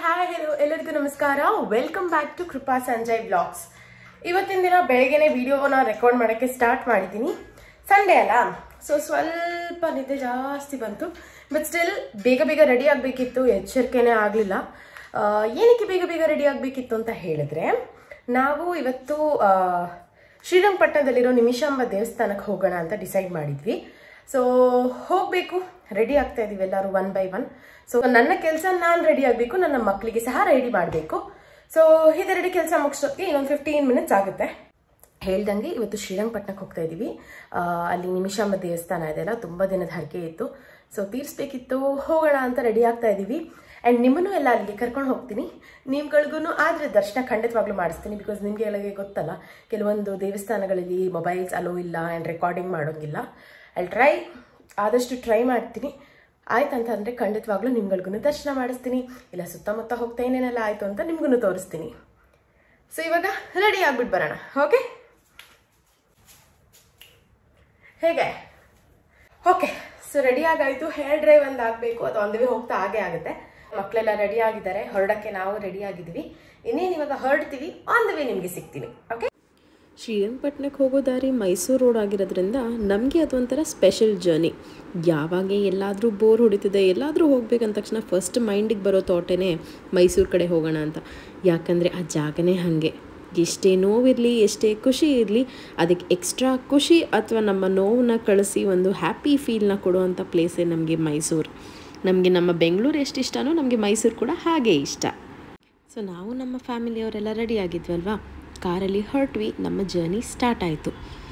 hi hello ಎಲ್ಲರಿಗೂ ನಮಸ್ಕಾರ welcome back to Krupa Sanjay blogs ಇವತ್ತಿನ ದಿನ ಬೆಳಗ್ಗೆನೆ ವಿಡಿಯೋನ ರೆಕಾರ್ಡ್ ಮಾಡೋಕ್ಕೆ ಸ್ಟಾರ್ಟ್ ಮಾಡಿದ್ದೀನಿ ಸಂಡೇ ಅಲ್ಲ ಸೊ ಸ್ವಲ್ಪ ನಿದ್ದೆ ಜಾಸ್ತಿ ಬಂತು ಬಟ್ ಸ್ಟಿಲ್ ಬೇಗ ಬೇಗ ರೆಡಿ ಆಗಬೇಕಿತ್ತು ಎಚ್ಚರಿಕೆನೇ ಆಗಲಿಲ್ಲ ಏನಕ್ಕೆ ಬೇಗ ಬೇಗ ರೆಡಿ ಆಗಬೇಕಿತ್ತು ಅಂತ ಹೇಳಿದ್ರೆ ನಾವು ಇವತ್ತು ಆ, ಶ್ರೀರಂಗಪಟ್ಟಣದಲ್ಲಿರೋ ನಿಮಿಷಾಂಬ ದೇವಸ್ಥಾನಕ್ಕೆ ಹೋಗೋಣ ಅಂತ ಡಿಸೈಡ್ ಮಾಡಿದ್ವಿ ಸೊ ಹೋಗಬೇಕು ರೆಡಿ ಆಗ್ತಾ ಇದೀವಿ ಎಲ್ಲರೂ ಒನ್ ಬೈ ಒನ್ ಸೊ ನನ್ನ ಕೆಲಸ ನಾನು ರೆಡಿ ಆಗಬೇಕು ನನ್ನ ಮಕ್ಕಳಿಗೆ ಸಹ ರೆಡಿ ಮಾಡಬೇಕು ಸೊ ಇದೆರಡು ಕೆಲಸ ಮುಗಿಸೋಕ್ಕೆ ಇನ್ನೊಂದು ಫಿಫ್ಟೀನ್ ಮಿನಿಟ್ಸ್ ಆಗುತ್ತೆ ಹೇಳ್ದಂಗೆ ಇವತ್ತು ಶ್ರೀರಂಗಪಟ್ಟಣಕ್ಕೆ ಹೋಗ್ತಾ ಇದ್ದೀವಿ ಆ, ಅಲ್ಲಿ ನಿಮಿಷಾಂಬ ದೇವಸ್ಥಾನ ಇದೆಯಲ್ಲ ತುಂಬ ದಿನದ ಹರಕೆ ಇತ್ತು ಸೊ ತೀರಿಸ್ಬೇಕಿತ್ತು ಹೋಗೋಣ ಅಂತ ರೆಡಿ ಆಗ್ತಾ ಇದ್ದೀವಿ ಆ್ಯಂಡ್ ನಿಮ್ಮನ್ನು ಎಲ್ಲ ಅಲ್ಲಿಗೆ ಕರ್ಕೊಂಡು ಹೋಗ್ತೀನಿ ನಿಮ್ಗಳಿಗೂ ಆದರೆ ದರ್ಶನ ಖಂಡಿತವಾಗ್ಲೂ ಮಾಡಿಸ್ತೀನಿ ಬಿಕಾಸ್ ನಿಮಗೆ ಎಲ್ಲ ಗೊತ್ತಲ್ಲ ಕೆಲವೊಂದು ದೇವಸ್ಥಾನಗಳಲ್ಲಿ ಮೊಬೈಲ್ಸ್ ಅಲೋ ಇಲ್ಲ ಆ್ಯಂಡ್ ರೆಕಾರ್ಡಿಂಗ್ ಮಾಡೋಂಗಿಲ್ಲ ಅಲ್ಲಿ ಟ್ರೈ ಆದಷ್ಟು ಟ್ರೈ ಮಾಡ್ತೀನಿ ಆಯ್ತಂತ ಅಂದರೆ ಖಂಡಿತವಾಗ್ಲೂ ನಿಮ್ಗಳಿಗೂ ದರ್ಶನ ಮಾಡಿಸ್ತೀನಿ ಇಲ್ಲ ಸುತ್ತಮುತ್ತ ಹೋಗ್ತಾ ಏನೇನೆಲ್ಲ ಆಯಿತು ಅಂತ ನಿಮ್ಗೂ ತೋರಿಸ್ತೀನಿ ಸೊ ಇವಾಗ ರೆಡಿ ಆಗ್ಬಿಟ್ಟು ಬರೋಣ ಓಕೆ ಹೇಗೆ ಓಕೆ ಸೊ ರೆಡಿ ಆಗಾಯ್ತು ಹೇರ್ ಡ್ರೈವ್ ಒಂದು ಆಗಬೇಕು ಅದು ಆನ್ ದ ವೇ ಹೋಗ್ತಾ ಹಾಗೆ ಆಗುತ್ತೆ ಮಕ್ಕಳೆಲ್ಲ ರೆಡಿ ಆಗಿದ್ದಾರೆ ಹೊರಡಕ್ಕೆ ನಾವು ರೆಡಿ ಆಗಿದ್ದೀವಿ ಇನ್ನೇನು ಇವಾಗ ಹೊರಡ್ತೀವಿ ಆನ್ ದ ವೇ ನಿಮಗೆ ಸಿಗ್ತೀನಿ ಓಕೆ ಶ್ರೀರಂಗಪಟ್ಟಣಕ್ಕೆ ಹೋಗೋ ದಾರಿ ಮೈಸೂರು ರೋಡ್ ಆಗಿರೋದ್ರಿಂದ ನಮಗೆ ಅದೊಂಥರ ಸ್ಪೆಷಲ್ ಜರ್ನಿ ಯಾವಾಗ ಎಲ್ಲಾದರೂ ಬೋರ್ ಹೊಡಿತಿದೆ ಎಲ್ಲಾದರೂ ಹೋಗ್ಬೇಕಂದ ತಕ್ಷಣ ಫಸ್ಟ್ ಮೈಂಡಿಗೆ ಬರೋ ಥಾಟೇನೆ ಮೈಸೂರು ಕಡೆ ಹೋಗೋಣ ಅಂತ ಯಾಕಂದರೆ ಆ ಜಾಗನೇ ಹಾಗೆ ಎಷ್ಟೇ ನೋವಿರಲಿ ಎಷ್ಟೇ ಖುಷಿ ಇರಲಿ ಅದಕ್ಕೆ ಎಕ್ಸ್ಟ್ರಾ ಖುಷಿ ಅಥವಾ ನಮ್ಮ ನೋವನ್ನ ಕಳಿಸಿ ಒಂದು ಹ್ಯಾಪಿ ಫೀಲ್ನ ಕೊಡುವಂಥ ಪ್ಲೇಸೇ ನಮಗೆ ಮೈಸೂರು ನಮಗೆ ನಮ್ಮ ಬೆಂಗಳೂರು ಎಷ್ಟು ಇಷ್ಟನೋ ನಮಗೆ ಮೈಸೂರು ಕೂಡ ಹಾಗೇ ಇಷ್ಟ ಸೊ ನಾವು ನಮ್ಮ ಫ್ಯಾಮಿಲಿಯವರೆಲ್ಲ ರೆಡಿ ಆಗಿದ್ವಲ್ವಾ ಕಾರಲ್ಲಿ ಹೊರಟ್ವಿ ನಮ್ಮ ಜರ್ನಿ ಸ್ಟಾರ್ಟ್ ಆಯಿತು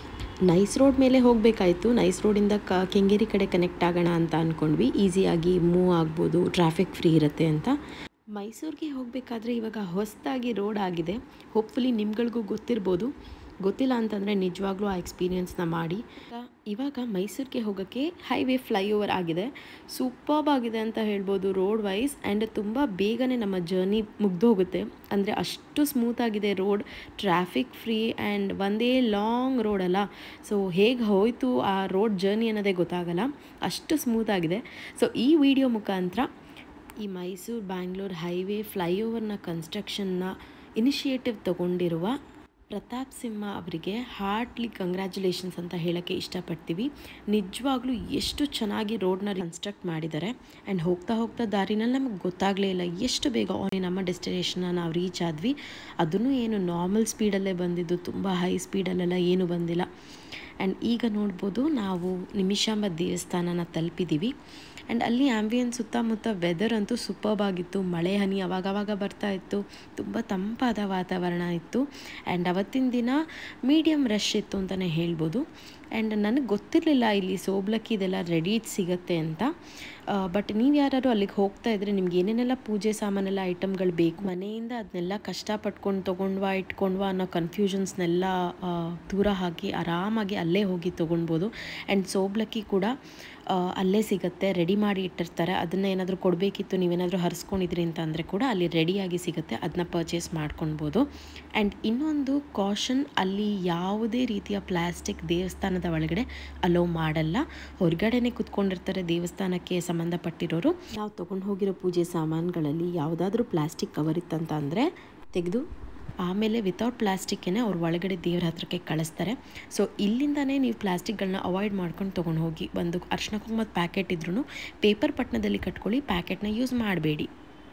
ನೈಸ್ ರೋಡ್ ಮೇಲೆ ಹೋಗಬೇಕಾಯಿತು ನೈಸ್ ರೋಡಿಂದ ಕ ಕೆಂಗೇರಿ ಕಡೆ ಕನೆಕ್ಟ್ ಆಗೋಣ ಅಂತ ಅಂದ್ಕೊಂಡ್ವಿ ಈಸಿಯಾಗಿ ಮೂವ್ ಆಗ್ಬೋದು ಟ್ರಾಫಿಕ್ ಫ್ರೀ ಇರುತ್ತೆ ಅಂತ ಮೈಸೂರಿಗೆ ಹೋಗಬೇಕಾದ್ರೆ ಇವಾಗ ಹೊಸದಾಗಿ ರೋಡ್ ಆಗಿದೆ ಹೋಪ್ಫುಲಿ ನಿಮ್ಗಳಿಗೂ ಗೊತ್ತಿರ್ಬೋದು ಗೊತ್ತಿಲ್ಲ ಅಂತಂದರೆ ನಿಜವಾಗ್ಲೂ ಆ ಎಕ್ಸ್ಪೀರಿಯನ್ಸ್ನ ಮಾಡಿ ಇವಾಗ ಮೈಸೂರಿಗೆ ಹೋಗೋಕ್ಕೆ ಹೈವೇ ಫ್ಲೈಓವರ್ ಆಗಿದೆ ಸೂಪರ್ಬ್ ಆಗಿದೆ ಅಂತ ಹೇಳ್ಬೋದು ರೋಡ್ ವೈಸ್ ಆ್ಯಂಡ್ ತುಂಬ ಬೇಗನೆ ನಮ್ಮ ಜರ್ನಿ ಮುಗ್ದೋಗುತ್ತೆ ಅಂದರೆ ಅಷ್ಟು ಸ್ಮೂತ್ ಆಗಿದೆ ರೋಡ್ ಟ್ರಾಫಿಕ್ ಫ್ರೀ ಆ್ಯಂಡ್ ಒಂದೇ ಲಾಂಗ್ ರೋಡ್ ಅಲ್ಲ ಸೊ ಹೇಗೆ ಹೋಯಿತು ಆ ರೋಡ್ ಜರ್ನಿ ಅನ್ನೋದೇ ಗೊತ್ತಾಗಲ್ಲ ಅಷ್ಟು ಸ್ಮೂತ್ ಆಗಿದೆ ಸೊ ಈ ವಿಡಿಯೋ ಮುಖಾಂತರ ಈ ಮೈಸೂರು ಬ್ಯಾಂಗ್ಳೂರ್ ಹೈವೇ ಫ್ಲೈಓವರ್ನ ಕನ್ಸ್ಟ್ರಕ್ಷನ್ನ ಇನಿಷಿಯೇಟಿವ್ ತಗೊಂಡಿರುವ ಪ್ರತಾಪ್ ಸಿಂಹ ಅವರಿಗೆ ಹಾರ್ಟ್ಲಿ ಕಂಗ್ರ್ಯಾಚುಲೇಷನ್ಸ್ ಅಂತ ಹೇಳೋಕ್ಕೆ ಇಷ್ಟಪಡ್ತೀವಿ ನಿಜವಾಗ್ಲೂ ಎಷ್ಟು ಚೆನ್ನಾಗಿ ರೋಡ್ನ ಕನ್ಸ್ಟ್ರಕ್ಟ್ ಮಾಡಿದ್ದಾರೆ ಆ್ಯಂಡ್ ಹೋಗ್ತಾ ಹೋಗ್ತಾ ದಾರಿನಲ್ಲಿ ನಮಗೆ ಗೊತ್ತಾಗಲೇ ಇಲ್ಲ ಎಷ್ಟು ಬೇಗ ಓನ್ಲಿ ನಮ್ಮ ಡೆಸ್ಟಿನೇಷನ್ನ ನಾವು ರೀಚ್ ಆದ್ವಿ ಅದನ್ನು ಏನು ನಾರ್ಮಲ್ ಸ್ಪೀಡಲ್ಲೇ ಬಂದಿದ್ದು ತುಂಬ ಹೈ ಸ್ಪೀಡಲ್ಲೆಲ್ಲ ಏನೂ ಬಂದಿಲ್ಲ ಆ್ಯಂಡ್ ಈಗ ನೋಡ್ಬೋದು ನಾವು ನಿಮಿಷಾಂಬ ದೇವಸ್ಥಾನನ ತಲುಪಿದ್ದೀವಿ ಆ್ಯಂಡ್ ಅಲ್ಲಿ ಆ್ಯಂಬಿಯನ್ಸ್ ಸುತ್ತಮುತ್ತ ವೆದರ್ ಅಂತೂ ಸೂಪರ್ಬ್ ಆಗಿತ್ತು ಮಳೆ ಹನಿ ಅವಾಗವಾಗ ಬರ್ತಾ ಇತ್ತು ತುಂಬ ತಂಪಾದ ವಾತಾವರಣ ಇತ್ತು ಆ್ಯಂಡ್ ಅವತ್ತಿನ ದಿನ ಮೀಡಿಯಮ್ ರಶ್ ಇತ್ತು ಅಂತಲೇ ಹೇಳ್ಬೋದು ಆ್ಯಂಡ್ ನನಗೆ ಗೊತ್ತಿರಲಿಲ್ಲ ಇಲ್ಲಿ ಸೋಬ್ಲಕ್ಕಿದೆಲ್ಲ ರೆಡಿ ಸಿಗುತ್ತೆ ಅಂತ ಬಟ್ ನೀವು ಯಾರು ಅಲ್ಲಿಗೆ ಹೋಗ್ತಾ ಇದ್ರೆ ನಿಮ್ಗೆ ಏನೇನೆಲ್ಲ ಪೂಜೆ ಸಾಮಾನೆಲ್ಲ ಐಟಮ್ಗಳು ಬೇಕು ಮನೆಯಿಂದ ಅದನ್ನೆಲ್ಲ ಕಷ್ಟಪಟ್ಕೊಂಡು ತೊಗೊಂಡ್ವಾ ಇಟ್ಕೊಂಡ್ವಾ ಅನ್ನೋ ಕನ್ಫ್ಯೂಷನ್ಸ್ನೆಲ್ಲ ದೂರ ಹಾಕಿ ಆರಾಮಾಗಿ ಅಲ್ಲೇ ಹೋಗಿ ತೊಗೊಳ್ಬೋದು ಆ್ಯಂಡ್ ಸೋಬ್ಲಕ್ಕಿ ಕೂಡ ಆ, ಅಲ್ಲೇ ಸಿಗುತ್ತೆ ರೆಡಿ ಮಾಡಿ ಇಟ್ಟಿರ್ತಾರೆ ಅದನ್ನ ಏನಾದರೂ ಕೊಡಬೇಕಿತ್ತು ನೀವೇನಾದರೂ ಹರಿಸ್ಕೊಂಡಿದ್ರಿ ಅಂತ ಅಂದರೆ ಕೂಡ ಅಲ್ಲಿ ರೆಡಿಯಾಗಿ ಸಿಗುತ್ತೆ ಅದನ್ನ ಪರ್ಚೇಸ್ ಮಾಡ್ಕೊಳ್ಬೋದು ಆ್ಯಂಡ್ ಇನ್ನೊಂದು ಕಾಷನ್ ಅಲ್ಲಿ ಯಾವುದೇ ರೀತಿಯ ಪ್ಲಾಸ್ಟಿಕ್ ದೇವಸ್ಥಾನದ ಒಳಗಡೆ ಅಲೋ ಮಾಡಲ್ಲ ಹೊರಗಡೆನೆ ಕುತ್ಕೊಂಡಿರ್ತಾರೆ ದೇವಸ್ಥಾನಕ್ಕೆ ಸಂಬಂಧಪಟ್ಟಿರೋರು ನಾವು ತೊಗೊಂಡು ಹೋಗಿರೋ ಪೂಜೆ ಸಾಮಾನುಗಳಲ್ಲಿ ಯಾವುದಾದ್ರೂ ಪ್ಲಾಸ್ಟಿಕ್ ಕವರ್ ಇತ್ತಂತ ಅಂದರೆ ತೆಗೆದು ಆಮೇಲೆ ವಿತೌಟ್ ಪ್ಲಾಸ್ಟಿಕ್ಕೇ ಅವ್ರು ಒಳಗಡೆ ದೇವ್ರ ಹತ್ರಕ್ಕೆ ಕಳಿಸ್ತಾರೆ ಸೊ ಇಲ್ಲಿಂದನೇ ನೀವು ಪ್ಲಾಸ್ಟಿಕ್ಗಳನ್ನ ಅವಾಯ್ಡ್ ಮಾಡ್ಕೊಂಡು ತೊಗೊಂಡು ಹೋಗಿ ಒಂದು ಅರ್ಶಿನ ಕುಂಕುಮದ ಪ್ಯಾಕೆಟ್ ಇದ್ರೂ ಪೇಪರ್ ಪಟ್ಟಣದಲ್ಲಿ ಕಟ್ಕೊಳ್ಳಿ ಪ್ಯಾಕೆಟ್ನ ಯೂಸ್ ಮಾಡಬೇಡಿ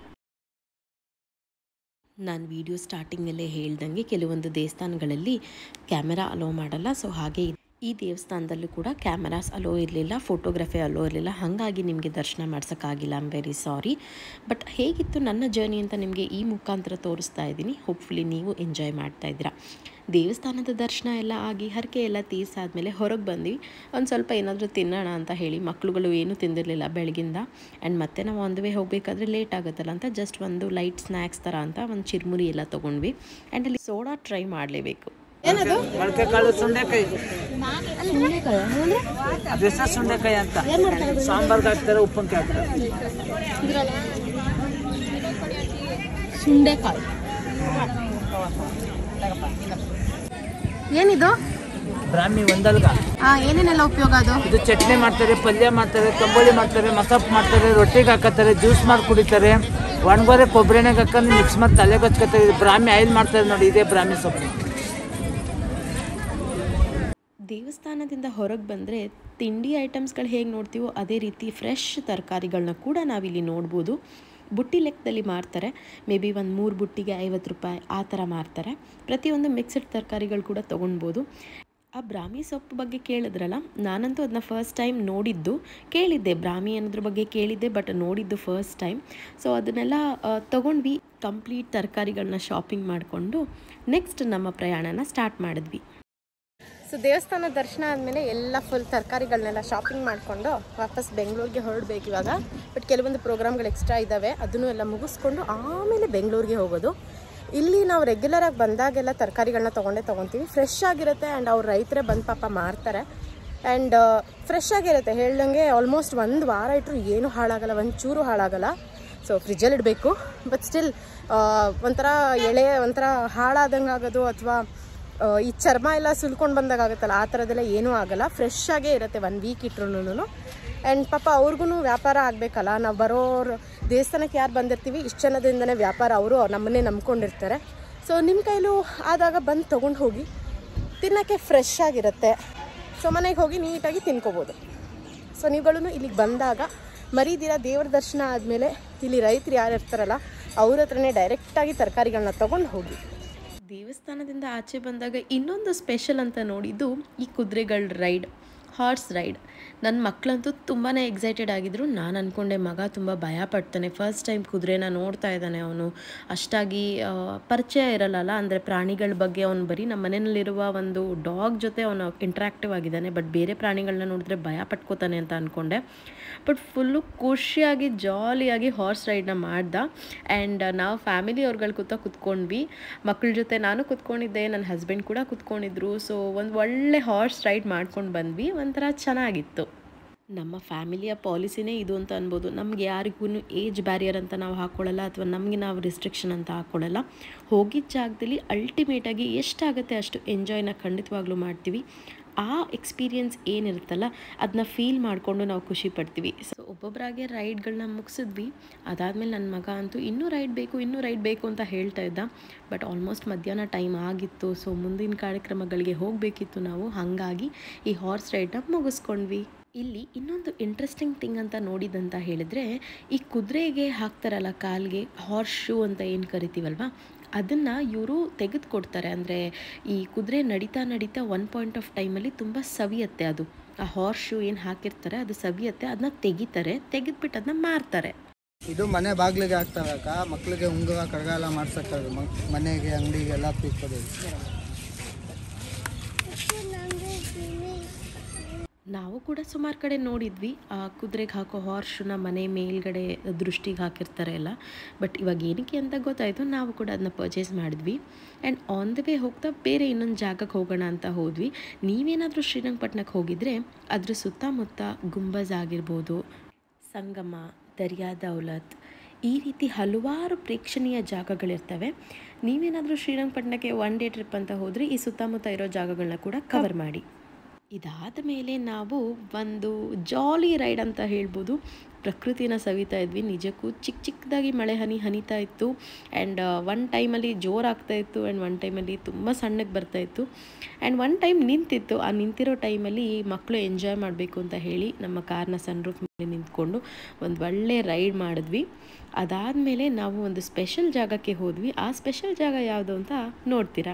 ನಾನು ವಿಡಿಯೋ ಸ್ಟಾರ್ಟಿಂಗಲ್ಲೇ ಹೇಳ್ದಂಗೆ ಕೆಲವೊಂದು ದೇವಸ್ಥಾನಗಳಲ್ಲಿ ಕ್ಯಾಮೆರಾ ಅಲೋ ಮಾಡಲ್ಲ ಸೊ ಹಾಗೆ ಈ ದೇವಸ್ಥಾನದಲ್ಲೂ ಕೂಡ ಕ್ಯಾಮರಾಸ್ ಅಲೋ ಇರಲಿಲ್ಲ ಫೋಟೋಗ್ರಫಿ ಅಲೋ ಇರಲಿಲ್ಲ ಹಾಗಾಗಿ ನಿಮಗೆ ದರ್ಶನ ಮಾಡ್ಸೋಕ್ಕಾಗಿಲ್ಲ ಐಮ್ ವೆರಿ ಸಾರಿ ಬಟ್ ಹೇಗಿತ್ತು ನನ್ನ ಜರ್ನಿ ಅಂತ ನಿಮಗೆ ಈ ಮುಖಾಂತರ ತೋರಿಸ್ತಾ ಇದ್ದೀನಿ ಹೋಪ್ಫುಲಿ ನೀವು ಎಂಜಾಯ್ ಮಾಡ್ತಾ ಇದ್ದೀರಾ ದೇವಸ್ಥಾನದ ದರ್ಶನ ಎಲ್ಲ ಆಗಿ ಹರಕೆ ಎಲ್ಲ ತೀರ್ಸಾದ್ಮೇಲೆ ಹೊರಗೆ ಬಂದ್ವಿ ಒಂದು ಸ್ವಲ್ಪ ಏನಾದರೂ ತಿನ್ನೋಣ ಅಂತ ಹೇಳಿ ಮಕ್ಕಳುಗಳು ಏನೂ ತಿಂದಿರಲಿಲ್ಲ ಬೆಳಗಿಂದ ಆ್ಯಂಡ್ ಮತ್ತೆ ನಾವು ಆನ್ ದ ವೇ ಹೋಗಬೇಕಾದ್ರೆ ಲೇಟ್ ಆಗುತ್ತಲ್ಲ ಅಂತ ಜಸ್ಟ್ ಒಂದು ಲೈಟ್ ಸ್ನ್ಯಾಕ್ಸ್ ಥರ ಅಂತ ಒಂದು ಚಿರ್ಮುರಿ ಎಲ್ಲ ತೊಗೊಂಡ್ವಿ ಆ್ಯಂಡ್ ಅಲ್ಲಿ ಸೋಡಾ ಟ್ರೈ ಮಾಡಲೇಬೇಕು ಮೊಳಕೆ ಕಾಳು ಸುಂಡೆಕಾಯಿ ಅದೆಷ್ಟ ಸುಂಡೆಕಾಯಿ ಅಂತ ಸಾಂಬಾರ್ಗೆ ಹಾಕ್ತಾರೆ ಉಪ್ಪಿನಕಾಯಿ ಹಾಕ್ತಾರೆ ಸುಂಡೆಕಾಯಿ ಏನಿದು ಬ್ರಾಹ್ಮಿ ಒಂದಲ್ಗ ಏನೇನೆಲ್ಲ ಉಪಯೋಗ ಅದು ಇದು ಚಟ್ನಿ ಮಾಡ್ತಾರೆ ಪಲ್ಯ ಮಾಡ್ತಾರೆ ತಂಬಳಿ ಮಾಡ್ತಾರೆ ಮಸಪ್ ಮಾಡ್ತಾರೆ ರೊಟ್ಟಿಗೆ ಹಾಕತ್ತಾರೆ ಜ್ಯೂಸ್ ಮಾಡಿ ಕುಡಿತಾರೆ ಒಣಗೋರೆ ಕೊಬ್ಬರಿ ಎಣ್ಣೆಗೆ ಹಾಕೊಂಡು ಮಿಕ್ಸ್ ಮಾಡಿ ತಲೆಗೆ ಹಚ್ಕೊತೀವಿ ಬ್ರಾಹ್ಮಿ ಆಯಿಲ್ ಮಾಡ್ತಾರೆ ನೋಡಿ ಇದೇ ಬ್ರಾಹ್ಮಿ ಸೊಪ್ಪು ದೇವಸ್ಥಾನದಿಂದ ಹೊರಗೆ ಬಂದರೆ ತಿಂಡಿ ಐಟಮ್ಸ್ಗಳು ಹೇಗೆ ನೋಡ್ತೀವೋ ಅದೇ ರೀತಿ ಫ್ರೆಶ್ ತರಕಾರಿಗಳನ್ನ ಕೂಡ ನಾವಿಲ್ಲಿ ನೋಡ್ಬೋದು ಬುಟ್ಟಿ ಲೆಕ್ಕದಲ್ಲಿ ಮಾರ್ತಾರೆ ಮೇ ಬಿ ಒಂದು ಮೂರು ಬುಟ್ಟಿಗೆ ಐವತ್ತು ರೂಪಾಯಿ ಆ ಥರ ಮಾರ್ತಾರೆ ಪ್ರತಿಯೊಂದು ಮಿಕ್ಸಡ್ ತರಕಾರಿಗಳು ಕೂಡ ತೊಗೊಳ್ಬೋದು ಆ ಬ್ರಾಹ್ಮಿ ಸೊಪ್ಪು ಬಗ್ಗೆ ಕೇಳಿದ್ರಲ್ಲ ನಾನಂತೂ ಅದನ್ನ ಫಸ್ಟ್ ಟೈಮ್ ನೋಡಿದ್ದು ಕೇಳಿದ್ದೆ ಬ್ರಾಹ್ಮಿ ಅನ್ನೋದ್ರ ಬಗ್ಗೆ ಕೇಳಿದ್ದೆ ಬಟ್ ನೋಡಿದ್ದು ಫಸ್ಟ್ ಟೈಮ್ ಸೊ ಅದನ್ನೆಲ್ಲ ಆ, ತಗೊಂಡ್ವಿ ಕಂಪ್ಲೀಟ್ ತರಕಾರಿಗಳನ್ನ ಶಾಪಿಂಗ್ ಮಾಡಿಕೊಂಡು ನೆಕ್ಸ್ಟ್ ನಮ್ಮ ಪ್ರಯಾಣನ ಸ್ಟಾರ್ಟ್ ಮಾಡಿದ್ವಿ ಸೊ ದೇವಸ್ಥಾನ ದರ್ಶನ ಆದಮೇಲೆ ಎಲ್ಲ ಫುಲ್ ತರಕಾರಿಗಳನ್ನೆಲ್ಲ ಶಾಪಿಂಗ್ ಮಾಡಿಕೊಂಡು ವಾಪಸ್ ಬೆಂಗಳೂರಿಗೆ ಹೊರಡ್ಬೇಕು ಇವಾಗ ಬಟ್ ಕೆಲವೊಂದು ಪ್ರೋಗ್ರಾಮ್ಗಳು ಎಕ್ಸ್ಟ್ರಾ ಇದ್ದಾವೆ ಅದನ್ನು ಎಲ್ಲ ಮುಗಿಸ್ಕೊಂಡು ಆಮೇಲೆ ಬೆಂಗಳೂರಿಗೆ ಹೋಗೋದು ಇಲ್ಲಿ ನಾವು ರೆಗ್ಯುಲರಾಗಿ ಬಂದಾಗೆಲ್ಲ ತರಕಾರಿಗಳನ್ನ ತೊಗೊಂಡೇ ತೊಗೊತೀವಿ ಫ್ರೆಶ್ ಆಗಿರುತ್ತೆ ಆ್ಯಂಡ್ ಅವ್ರು ರೈತರೇ ಬಂದು ಪಾಪ ಮಾರ್ತಾರೆ ಆ್ಯಂಡ್ ಫ್ರೆಶ್ ಆಗಿರುತ್ತೆ ಹೇಳ್ದಂಗೆ ಆಲ್ಮೋಸ್ಟ್ ಒಂದು ವಾರ ಇಟ್ಟರು ಏನೂ ಹಾಳಾಗಲ್ಲ ಒಂದು ಚೂರು ಹಾಳಾಗಲ್ಲ ಸೊ ಫ್ರಿಜ್ಜಲ್ಲಿ ಇಡಬೇಕು ಬಟ್ ಸ್ಟಿಲ್ ಒಂಥರ ಎಳೆ ಒಂಥರ ಹಾಳಾದಂಗೆ ಆಗೋದು ಅಥವಾ ಈ ಚರ್ಮ ಎಲ್ಲ ಸುಲ್ಕೊಂಡು ಬಂದಾಗ ಆಗುತ್ತಲ್ಲ ಆ ಥರದ್ದೆಲ್ಲ ಏನೂ ಆಗಲ್ಲ ಫ್ರೆಶ್ ಆಗೇ ಇರುತ್ತೆ ಒನ್ ವೀಕ್ ಇಟ್ರು ಆ್ಯಂಡ್ ಪಾಪ ಅವ್ರಿಗೂ ವ್ಯಾಪಾರ ಆಗಬೇಕಲ್ಲ ನಾವು ಬರೋರು ದೇವಸ್ಥಾನಕ್ಕೆ ಯಾರು ಬಂದಿರ್ತೀವಿ ಇಷ್ಟು ಜನದಿಂದನೇ ವ್ಯಾಪಾರ ಅವರು ನಮ್ಮನ್ನೇ ನಂಬ್ಕೊಂಡಿರ್ತಾರೆ ಸೊ ನಿಮ್ಮ ಕೈಲೂ ಆದಾಗ ಬಂದು ತೊಗೊಂಡು ಹೋಗಿ ತಿನ್ನೋಕ್ಕೆ ಫ್ರೆಶ್ ಆಗಿರುತ್ತೆ ಸೊ ಮನೆಗೆ ಹೋಗಿ ನೀಟಾಗಿ ತಿನ್ಕೋಬೋದು ಸೊ ನೀವುಗಳು ಇಲ್ಲಿಗೆ ಬಂದಾಗ ಮರೀದಿರ ದೇವ್ರ ದರ್ಶನ ಆದಮೇಲೆ ಇಲ್ಲಿ ರೈತರು ಯಾರು ಇರ್ತಾರಲ್ಲ ಅವ್ರ ಹತ್ರನೇ ಡೈರೆಕ್ಟಾಗಿ ತರಕಾರಿಗಳನ್ನ ತೊಗೊಂಡು ಹೋಗಿ ದೇವಸ್ಥಾನದಿಂದ ಆಚೆ ಬಂದಾಗ ಇನ್ನೊಂದು ಸ್ಪೆಷಲ್ ಅಂತ ನೋಡಿದ್ದು ಈ ಕುದುರೆಗಳ ರೈಡ್ ಹಾರ್ಸ್ ರೈಡ್ ನನ್ನ ಮಕ್ಕಳಂತೂ ತುಂಬಾ ಎಕ್ಸೈಟೆಡ್ ಆಗಿದ್ರು ನಾನು ಅಂದ್ಕೊಂಡೆ ಮಗ ತುಂಬ ಭಯ ಪಡ್ತಾನೆ ಫಸ್ಟ್ ಟೈಮ್ ಕುದುರೆನ ನೋಡ್ತಾ ಇದ್ದಾನೆ ಅವನು ಅಷ್ಟಾಗಿ ಆ, ಪರಿಚಯ ಇರಲ್ಲ ಅಂದರೆ ಪ್ರಾಣಿಗಳ ಬಗ್ಗೆ ಅವನು ಬರೀ ನಮ್ಮ ಮನೆಯಲ್ಲಿರುವ ಒಂದು ಡಾಗ್ ಜೊತೆ ಅವನು ಇಂಟ್ರಾಕ್ಟಿವ್ ಆಗಿದ್ದಾನೆ ಬಟ್ ಬೇರೆ ಪ್ರಾಣಿಗಳನ್ನ ನೋಡಿದ್ರೆ ಭಯ ಪಟ್ಕೋತಾನೆ ಅಂತ ಅಂದ್ಕೊಂಡೆ ಬಟ್ ಫುಲ್ಲು ಖುಷಿಯಾಗಿ ಜಾಲಿಯಾಗಿ ಹಾರ್ಸ್ ರೈಡ್ನ ಮಾಡ್ದ ಆ್ಯಂಡ್ ನಾವು ಫ್ಯಾಮಿಲಿ ಅವ್ರುಗಳು ಕೂತ ಕುತ್ಕೊಂಡ್ವಿ ಮಕ್ಕಳ ಜೊತೆ ನಾನು ಕುತ್ಕೊಂಡಿದ್ದೆ ನನ್ನ ಹಸ್ಬೆಂಡ್ ಕೂಡ ಕುತ್ಕೊಂಡಿದ್ರು ಸೊ ಒಂದು ಒಳ್ಳೆ ಹಾರ್ಸ್ ರೈಡ್ ಮಾಡ್ಕೊಂಡು ಬಂದ್ವಿ ಒಂಥರ ಚೆನ್ನಾಗಿತ್ತು ನಮ್ಮ ಫ್ಯಾಮಿಲಿಯ ಪಾಲಿಸಿನೇ ಇದು ಅಂತ ಅನ್ಬೋದು ನಮ್ಗೆ ಯಾರಿಗೂ ಏಜ್ ಬ್ಯಾರಿಯರ್ ಅಂತ ನಾವು ಹಾಕ್ಕೊಳ್ಳಲ್ಲ ಅಥವಾ ನಮಗೆ ನಾವು ರಿಸ್ಟ್ರಿಕ್ಷನ್ ಅಂತ ಹಾಕ್ಕೊಳ್ಳಲ್ಲ ಹೋಗಿದ್ದ ಜಾಗದಲ್ಲಿ ಅಲ್ಟಿಮೇಟಾಗಿ ಎಷ್ಟಾಗುತ್ತೆ ಅಷ್ಟು ಎಂಜಾಯ್ನ ಖಂಡಿತವಾಗ್ಲೂ ಮಾಡ್ತೀವಿ ಆ ಎಕ್ಸ್ಪೀರಿಯನ್ಸ್ ಏನಿರುತ್ತಲ್ಲ ಅದನ್ನ ಫೀಲ್ ಮಾಡಿಕೊಂಡು ನಾವು ಖುಷಿ ಪಡ್ತೀವಿ ಸೊ ಒಬ್ಬೊಬ್ಬರಾಗೆ ರೈಡ್ಗಳನ್ನ ಮುಗಿಸಿದ್ವಿ ಅದಾದಮೇಲೆ ನನ್ನ ಮಗ ಅಂತೂ ಇನ್ನೂ ರೈಡ್ ಬೇಕು ಇನ್ನೂ ರೈಡ್ ಬೇಕು ಅಂತ ಹೇಳ್ತಾ ಇದ್ದ ಬಟ್ ಆಲ್ಮೋಸ್ಟ್ ಮಧ್ಯಾಹ್ನ ಟೈಮ್ ಆಗಿತ್ತು ಸೊ ಮುಂದಿನ ಕಾರ್ಯಕ್ರಮಗಳಿಗೆ ಹೋಗಬೇಕಿತ್ತು ನಾವು ಹಾಗಾಗಿ ಈ ಹಾರ್ಸ್ ರೈಡ್ನ ಮುಗಿಸ್ಕೊಂಡ್ವಿ ಇಲ್ಲಿ ಇನ್ನೊಂದು ಇಂಟ್ರೆಸ್ಟಿಂಗ್ ಥಿಂಗ್ ಅಂತ ನೋಡಿದಂತ ಹೇಳಿದರೆ ಈ ಕುದುರೆಗೆ ಹಾಕ್ತಾರಲ್ಲ ಕಾಲ್ಗೆ ಹಾರ್ಸ್ ಶೂ ಅಂತ ಏನು ಕರಿತೀವಲ್ವ ಅದನ್ನು ಇವರು ತೆಗೆದುಕೊಡ್ತಾರೆ ಅಂದರೆ ಈ ಕುದುರೆ ನಡೀತಾ ನಡೀತಾ ಒನ್ ಪಾಯಿಂಟ್ ಆಫ್ ಟೈಮಲ್ಲಿ ತುಂಬ ಸವಿಯತ್ತೆ ಅದು ಆ ಹಾರ್ಸ್ ಶೂ ಏನು ಹಾಕಿರ್ತಾರೆ ಅದು ಸವಿಯತ್ತೆ ಅದನ್ನ ತೆಗಿತಾರೆ ತೆಗೆದ್ಬಿಟ್ಟು ಅದನ್ನ ಮಾರ್ತಾರೆ ಇದು ಮನೆ ಬಾಗಿಲಿಗೆ ಹಾಕ್ತಾರೆ ಅಕ್ಕ ಮಕ್ಕಳಿಗೆ ಉಂಗುರ ಕಡಗ ಎಲ್ಲ ಮಾಡ್ಸಕ್ಕೆ ಮನೆಗೆ ಅಂಗಡಿಗೆ ಎಲ್ಲ ತಿಕ್ಕೋದು ನಾವು ಕೂಡ ಸುಮಾರು ಕಡೆ ನೋಡಿದ್ವಿ ಆ ಕುದುರೆಗೆ ಹಾಕೋ ಹಾರ್ಶನ್ನ ಮನೆ ಮೇಲ್ಗಡೆ ದೃಷ್ಟಿಗೆ ಹಾಕಿರ್ತಾರೆ ಎಲ್ಲ ಬಟ್ ಇವಾಗ ಏನಕ್ಕೆ ಅಂತ ಗೊತ್ತಾಯಿತು ನಾವು ಕೂಡ ಅದನ್ನ ಪರ್ಚೇಸ್ ಮಾಡಿದ್ವಿ ಆ್ಯಂಡ್ ಆನ್ ದ ವೇ ಹೋಗ್ತಾ ಬೇರೆ ಇನ್ನೊಂದು ಜಾಗಕ್ಕೆ ಹೋಗೋಣ ಅಂತ ಹೋದ್ವಿ ನೀವೇನಾದರೂ ಶ್ರೀರಂಗಪಟ್ಟಣಕ್ಕೆ ಹೋಗಿದ್ರೆ ಅದ್ರ ಸುತ್ತಮುತ್ತ ಗುಂಬಜ್ ಆಗಿರ್ಬೋದು ಸಂಗಮ ದರ್ಯಾ ದೌಲತ್ ಈ ರೀತಿ ಹಲವಾರು ಪ್ರೇಕ್ಷಣೀಯ ಜಾಗಗಳಿರ್ತವೆ ನೀವೇನಾದರೂ ಶ್ರೀರಂಗಪಟ್ಟಣಕ್ಕೆ ಒನ್ ಡೇ ಟ್ರಿಪ್ ಅಂತ ಹೋದರೆ ಈ ಸುತ್ತಮುತ್ತ ಇರೋ ಜಾಗಗಳನ್ನ ಕೂಡ ಕವರ್ ಮಾಡಿ ಇದಾದ ಮೇಲೆ ನಾವು ಒಂದು ಜಾಲಿ ರೈಡ್ ಅಂತ ಹೇಳ್ಬೋದು ಪ್ರಕೃತಿನ ಸವಿತಾ ಇದ್ವಿ ನಿಜಕ್ಕೂ ಚಿಕ್ಕ ಚಿಕ್ಕದಾಗಿ ಮಳೆ ಹನಿ ಹನಿತಾ ಇತ್ತು ಆ್ಯಂಡ್ ಒನ್ ಟೈಮಲ್ಲಿ ಜೋರಾಗ್ತಾ ಇತ್ತು ಆ್ಯಂಡ್ ಒನ್ ಟೈಮಲ್ಲಿ ತುಂಬ ಸಣ್ಣಗೆ ಬರ್ತಾ ಇತ್ತು ಆ್ಯಂಡ್ ಒನ್ ಟೈಮ್ ನಿಂತಿತ್ತು ಆ ನಿಂತಿರೋ ಟೈಮಲ್ಲಿ ಮಕ್ಕಳು ಎಂಜಾಯ್ ಮಾಡಬೇಕು ಅಂತ ಹೇಳಿ ನಮ್ಮ ಕಾರ್ನ ಸನ್ ರೂಫ್ ಮೇಲೆ ನಿಂತ್ಕೊಂಡು ಒಂದು ಒಳ್ಳೆ ರೈಡ್ ಮಾಡಿದ್ವಿ ಅದಾದಮೇಲೆ ನಾವು ಒಂದು ಸ್ಪೆಷಲ್ ಜಾಗಕ್ಕೆ ಹೋದ್ವಿ ಆ ಸ್ಪೆಷಲ್ ಜಾಗ ಯಾವುದು ಅಂತ ನೋಡ್ತೀರಾ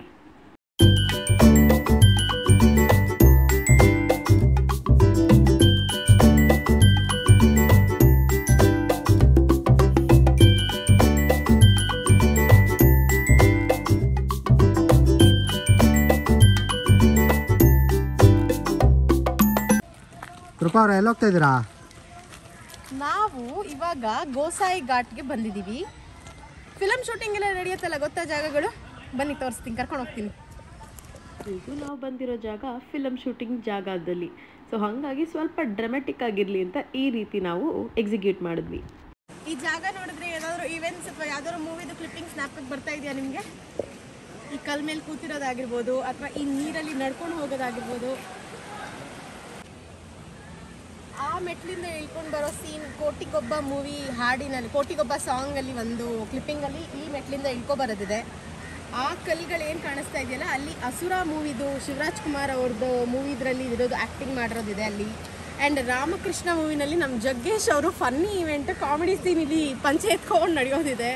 ಕೃಪಾ ಅವ್ರ ಎಲ್ಲಿ ಹೋಗ್ತಾ ಇದ್ದೀರಾ ನಾವು ಇವಾಗ ಗೋಸಾಯಿ ಘಾಟ್ಗೆ ಬಂದಿದ್ದೀವಿ ಫಿಲಮ್ ಶೂಟಿಂಗ್ ಎಲ್ಲ ನಡೆಯುತ್ತಲ್ಲ ಗೊತ್ತಾ ಜಾಗಗಳು ಬನ್ನಿ ತೋರಿಸ್ತೀನಿ ಕರ್ಕೊಂಡು ಹೋಗ್ತೀನಿ ಇದು ನಾವು ಬಂದಿರೋ ಜಾಗ ಫಿಲಮ್ ಶೂಟಿಂಗ್ ಜಾಗದಲ್ಲಿ ಸೊ ಹಾಗಾಗಿ ಸ್ವಲ್ಪ ಡ್ರಾಮೆಟಿಕ್ ಆಗಿರಲಿ ಅಂತ ಈ ರೀತಿ ನಾವು ಎಕ್ಸಿಕ್ಯೂಟ್ ಮಾಡಿದ್ವಿ ಈ ಜಾಗ ನೋಡಿದ್ರೆ ಏನಾದರೂ ಈವೆಂಟ್ಸ್ ಅಥವಾ ಯಾವ್ದಾದ್ರು ಮೂವಿದು ಕ್ಲಿಪ್ಪಿಂಗ್ ಸ್ನ್ಯಾಪಿಗೆ ಬರ್ತಾ ಇದೆಯಾ ನಿಮಗೆ ಈ ಕಲ್ ಮೇಲೆ ಕೂತಿರೋದಾಗಿರ್ಬೋದು ಅಥವಾ ಈ ನೀರಲ್ಲಿ ನಡ್ಕೊಂಡು ಹೋಗೋದಾಗಿರ್ಬೋದು ಆ ಮೆಟ್ಲಿಂದ ಇಳ್ಕೊಂಡು ಬರೋ ಸೀನ್ ಕೋಟಿಗೊಬ್ಬ ಮೂವಿ ಹಾಡಿನಲ್ಲಿ ಕೋಟಿಗೊಬ್ಬ ಸಾಂಗಲ್ಲಿ ಒಂದು ಕ್ಲಿಪ್ಪಿಂಗಲ್ಲಿ ಈ ಮೆಟ್ಲಿಂದ ಇಳ್ಕೊ ಬರೋದಿದೆ ಆ ಕಲ್ಗಳು ಏನು ಕಾಣಿಸ್ತಾ ಇದೆಯಲ್ಲ ಅಲ್ಲಿ ಅಸುರ ಮೂವಿದು ಶಿವರಾಜ್ ಕುಮಾರ್ ಅವ್ರದ್ದು ಮೂವಿದ್ರಲ್ಲಿ ಇರೋದು ಆ್ಯಕ್ಟಿಂಗ್ ಮಾಡಿರೋದಿದೆ ಅಲ್ಲಿ ಆ್ಯಂಡ್ ರಾಮಕೃಷ್ಣ ಮೂವಿನಲ್ಲಿ ನಮ್ಮ ಜಗ್ಗೇಶ್ ಅವರು ಫನ್ನಿ ಇವೆಂಟ್ ಕಾಮಿಡಿ ಸೀನ್ ಇಲ್ಲಿ ಪಂಚೆ ಎತ್ಕೊಂಡು ನಡೆಯೋದಿದೆ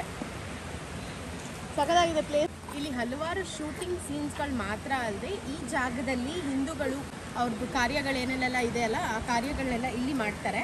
ಸಖತ್ತಾಗಿದೆ ಪ್ಲೇಸ್ ಇಲ್ಲಿ ಹಲವಾರು ಶೂಟಿಂಗ್ ಸೀನ್ಸ್ಗಳು ಮಾತ್ರ ಅಲ್ಲದೆ ಈ ಜಾಗದಲ್ಲಿ ಹಿಂದೂಗಳು ಅವ್ರದ್ದು ಕಾರ್ಯಗಳೇನೆಲ್ಲ ಇದೆಯಲ್ಲ ಆ ಕಾರ್ಯಗಳನ್ನೆಲ್ಲ ಇಲ್ಲಿ ಮಾಡ್ತಾರೆ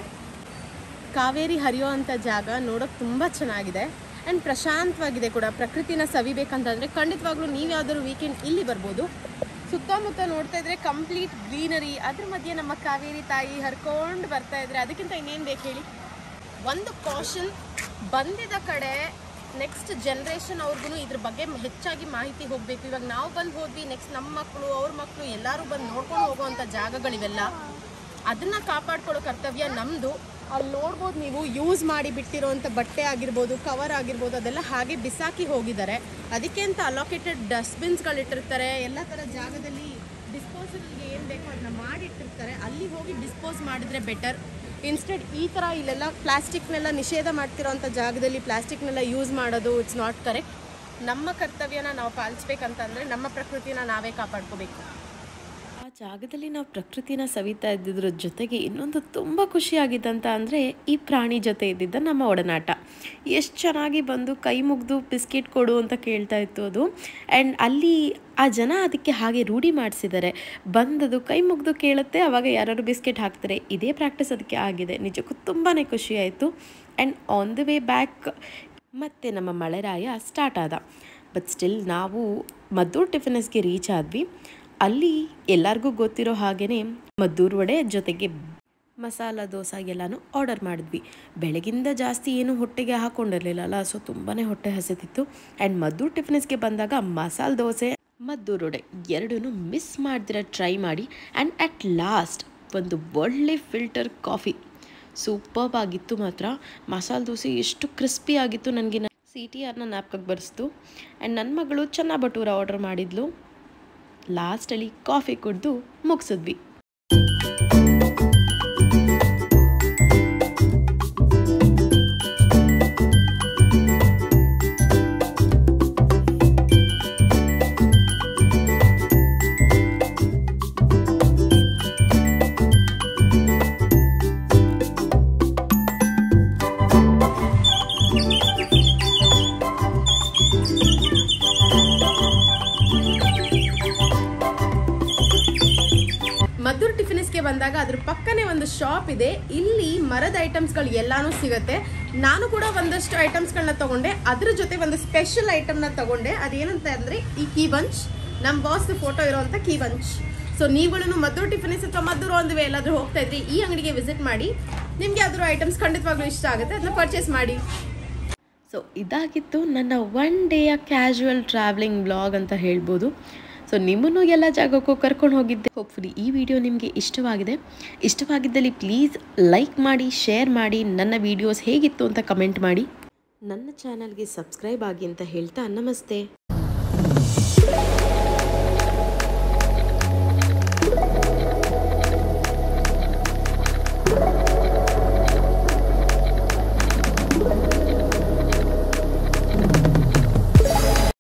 ಕಾವೇರಿ ಹರಿಯೋ ಅಂಥ ಜಾಗ ನೋಡೋಕೆ ತುಂಬ ಚೆನ್ನಾಗಿದೆ ಆ್ಯಂಡ್ ಪ್ರಶಾಂತವಾಗಿದೆ ಕೂಡ ಪ್ರಕೃತಿನ ಸವಿಬೇಕಂತಂದರೆ ಖಂಡಿತವಾಗ್ಲೂ ನೀವು ಯಾವ್ದಾದ್ರು ವೀಕೆಂಡ್ ಇಲ್ಲಿ ಬರ್ಬೋದು ಸುತ್ತಮುತ್ತ ನೋಡ್ತಾ ಇದ್ರೆ ಕಂಪ್ಲೀಟ್ ಗ್ರೀನರಿ ಅದ್ರ ಮಧ್ಯೆ ನಮ್ಮ ಕಾವೇರಿ ತಾಯಿ ಹರ್ಕೊಂಡು ಬರ್ತಾ ಇದ್ರೆ ಅದಕ್ಕಿಂತ ಇನ್ನೇನು ಬೇಕು ಹೇಳಿ ಒಂದು ಕಾಷನ್ ಬಂದಿದ ಕಡೆ ನೆಕ್ಸ್ಟ್ ಜನ್ರೇಷನ್ ಅವ್ರಿಗೂ ಇದ್ರ ಬಗ್ಗೆ ಹೆಚ್ಚಾಗಿ ಮಾಹಿತಿ ಹೋಗಬೇಕು ಇವಾಗ ನಾವು ಬಂದು ಹೋದ್ವಿ ನೆಕ್ಸ್ಟ್ ನಮ್ಮ ಮಕ್ಕಳು ಅವ್ರ ಮಕ್ಕಳು ಎಲ್ಲರೂ ಬಂದು ನೋಡ್ಕೊಂಡು ಹೋಗುವಂಥ ಜಾಗಗಳಿವೆಲ್ಲ ಅದನ್ನ ಕಾಪಾಡ್ಕೊಳ್ಳೋ ಕರ್ತವ್ಯ ನಮ್ಮದು ಅಲ್ಲಿ ನೋಡ್ಬೋದು ನೀವು ಯೂಸ್ ಮಾಡಿ ಬಿಟ್ಟಿರೋಂಥ ಬಟ್ಟೆ ಆಗಿರ್ಬೋದು ಕವರ್ ಆಗಿರ್ಬೋದು ಅದೆಲ್ಲ ಹಾಗೆ ಬಿಸಾಕಿ ಹೋಗಿದ್ದಾರೆ ಅದಕ್ಕೆ ಅಂತ ಅಲೋಕೇಟೆಡ್ ಡಸ್ಟ್ಬಿನ್ಸ್ಗಳು ಇಟ್ಟಿರ್ತಾರೆ ಎಲ್ಲ ಥರ ಜಾಗದಲ್ಲಿ ಡಿಸ್ಪೋಸಲ್ಗೆ ಏನು ಬೇಕೋ ಅದನ್ನ ಮಾಡಿಟ್ಟಿರ್ತಾರೆ ಅಲ್ಲಿ ಹೋಗಿ ಡಿಸ್ಪೋಸ್ ಮಾಡಿದ್ರೆ ಬೆಟರ್ ಇನ್ಸ್ಟೆಡ್ ಈ ಥರ ಇಲ್ಲೆಲ್ಲ ಪ್ಲಾಸ್ಟಿಕ್ನೆಲ್ಲ ನಿಷೇಧ ಮಾಡ್ತಿರೋಂಥ ಜಾಗದಲ್ಲಿ ಪ್ಲಾಸ್ಟಿಕ್ನೆಲ್ಲ ಯೂಸ್ ಮಾಡೋದು ಇಟ್ಸ್ ನಾಟ್ ಕರೆಕ್ಟ್ ನಮ್ಮ ಕರ್ತವ್ಯನ ನಾವು ಪಾಲಿಸ್ಬೇಕಂತಂದರೆ ನಮ್ಮ ಪ್ರಕೃತಿನ ನಾವೇ ಕಾಪಾಡ್ಕೋಬೇಕು ಆ ಜಾಗದಲ್ಲಿ ನಾವು ಪ್ರಕೃತಿನ ಸವಿತಾ ಇದ್ದಿದ್ರ ಜೊತೆಗೆ ಇನ್ನೊಂದು ತುಂಬ ಖುಷಿಯಾಗಿದ್ದಂತ ಅಂದರೆ ಈ ಪ್ರಾಣಿ ಜೊತೆ ಇದ್ದಿದ್ದ ನಮ್ಮ ಒಡನಾಟ ಎಷ್ಟು ಚೆನ್ನಾಗಿ ಬಂದು ಕೈ ಮುಗಿದು ಬಿಸ್ಕೆಟ್ ಕೊಡು ಅಂತ ಕೇಳ್ತಾ ಇತ್ತು ಅದು ಆ್ಯಂಡ್ ಅಲ್ಲಿ ಆ ಜನ ಅದಕ್ಕೆ ಹಾಗೆ ರೂಢಿ ಮಾಡಿಸಿದ್ದಾರೆ ಬಂದದು ಕೈ ಮುಗಿದು ಕೇಳುತ್ತೆ ಅವಾಗ ಯಾರು ಬಿಸ್ಕೆಟ್ ಹಾಕ್ತಾರೆ ಇದೇ ಪ್ರಾಕ್ಟೀಸ್ ಅದಕ್ಕೆ ಆಗಿದೆ ನಿಜಕ್ಕೂ ತುಂಬಾ ಖುಷಿಯಾಯಿತು and on the way back ಮತ್ತೆ ನಮ್ಮ ಮಳೆರಾಯ ಸ್ಟಾರ್ಟ್ ಆದ ಬಟ್ ಸ್ಟಿಲ್ ನಾವು ಮದ್ದೂರು ಟಿಫಿನಸ್ಗೆ ರೀಚ್ ಆದ್ವಿ ಅಲ್ಲಿ ಎಲ್ಲರಿಗೂ ಗೊತ್ತಿರೋ ಹಾಗೆಯೇ ಮದ್ದೂರು ವಡೆ ಜೊತೆಗೆ ಮಸಾಲ ದೋಸೆ ಎಲ್ಲನೂ ಆರ್ಡರ್ ಮಾಡಿದ್ವಿ ಬೆಳಗಿಂದ ಜಾಸ್ತಿ ಏನು ಹೊಟ್ಟೆಗೆ ಹಾಕ್ಕೊಂಡಿರಲಿಲ್ಲಲ್ಲ ಸೊ ತುಂಬಾ ಹೊಟ್ಟೆ ಹಸಿತಿತ್ತು ಆ್ಯಂಡ್ ಮದ್ದೂರು ಟಿಫಿನಸ್ಗೆ ಬಂದಾಗ ಮಸಾಲ ದೋಸೆ ಮದ್ದೂರು ವಡೆ ಎರಡೂ ಮಿಸ್ ಮಾಡ್ದಿರ ಟ್ರೈ ಮಾಡಿ ಆ್ಯಂಡ್ ಅಟ್ ಲಾಸ್ಟ್ ಒಂದು ಒಳ್ಳೆ ಫಿಲ್ಟರ್ ಕಾಫಿ ಸೂಪರ್ಬ್ ಆಗಿತ್ತು ಮಾತ್ರ ಮಸಾಲ ದೋಸೆ ಎಷ್ಟು ಕ್ರಿಸ್ಪಿ ಆಗಿತ್ತು ನನಗೆ ಸಿ ಟಿ ಆರ್ನ ಜ್ಞಾಪಕಕ್ಕೆ ಬರೆಸ್ತು ಆ್ಯಂಡ್ ನನ್ನ ಮಗಳು ಚೆನ್ನ ಭಟೂರ ಆರ್ಡರ್ ಮಾಡಿದ್ಲು ಲಾಸ್ಟಲ್ಲಿ ಕಾಫಿ ಕುಡಿದು ಮುಗಿಸಿದ್ವಿ ಮದ್ದೂರು ಟಿಫಿನಿಸ್ಗೆ ಬಂದಾಗ ಅದ್ರ ಪಕ್ಕನೇ ಒಂದು ಶಾಪ್ ಇದೆ ಇಲ್ಲಿ ಮರದ ಐಟಮ್ಸ್ಗಳು ಎಲ್ಲಾನು ಸಿಗುತ್ತೆ ನಾನು ಕೂಡ ಒಂದಷ್ಟು ಐಟಮ್ಸ್ಗಳನ್ನ ತಗೊಂಡೆ ಅದ್ರ ಜೊತೆ ಒಂದು ಸ್ಪೆಷಲ್ ಐಟಮ್ನ ತಗೊಂಡೆ ಅದೇನಂತ ಅಂದ್ರೆ ಈ ಕೀ ಬಂಚ್ ನಮ್ಮ ಬಾಸ್ ಫೋಟೋ ಇರುವಂತ ಕೀ ಬಂಚ್ ಸೊ ನೀವುಗಳನ್ನು ಮದ್ದೂರು ಟಿಫಿನಿಸ್ ಅಥವಾ ಮದ್ದೂರು ಒಂದು ಎಲ್ಲಾದ್ರೂ ಹೋಗ್ತಾ ಇದ್ರಿ ಈ ಅಂಗಡಿಗೆ ವಿಸಿಟ್ ಮಾಡಿ ನಿಮ್ಗೆ ಯಾವ್ದಾದ್ರು ಐಟಮ್ಸ್ ಖಂಡಿತವಾಗ್ಲೂ ಇಷ್ಟ ಆಗುತ್ತೆ ಅದನ್ನ ಪರ್ಚೇಸ್ ಮಾಡಿ ಸೊ ಇದಾಗಿತ್ತು ನನ್ನ ಒನ್ ಡೇಯ ಕ್ಯಾಶುವಲ್ ಟ್ರಾವೆಲಿಂಗ್ ಬ್ಲಾಗ್ ಅಂತ ಹೇಳ್ಬೋದು ಸೊ ನಿಮ್ಮನ್ನು ಎಲ್ಲ ಜಾಗಕ್ಕೂ ಕರ್ಕೊಂಡು ಹೋಗಿದ್ದೆ ಹೋಪ್ಫುಲಿ ಈ ವಿಡಿಯೋ ನಿಮಗೆ ಇಷ್ಟವಾಗಿದೆ ಇಷ್ಟವಾಗಿದ್ದಲ್ಲಿ ಪ್ಲೀಸ್ ಲೈಕ್ ಮಾಡಿ ಶೇರ್ ಮಾಡಿ ನನ್ನ ವಿಡಿಯೋಸ್ ಹೇಗಿತ್ತು ಅಂತ ಕಮೆಂಟ್ ಮಾಡಿ ನನ್ನ ಚಾನಲ್ಗೆ ಸಬ್ಸ್ಕ್ರೈಬ್ ಆಗಿ ಅಂತ ಹೇಳ್ತಾ ನಮಸ್ತೆ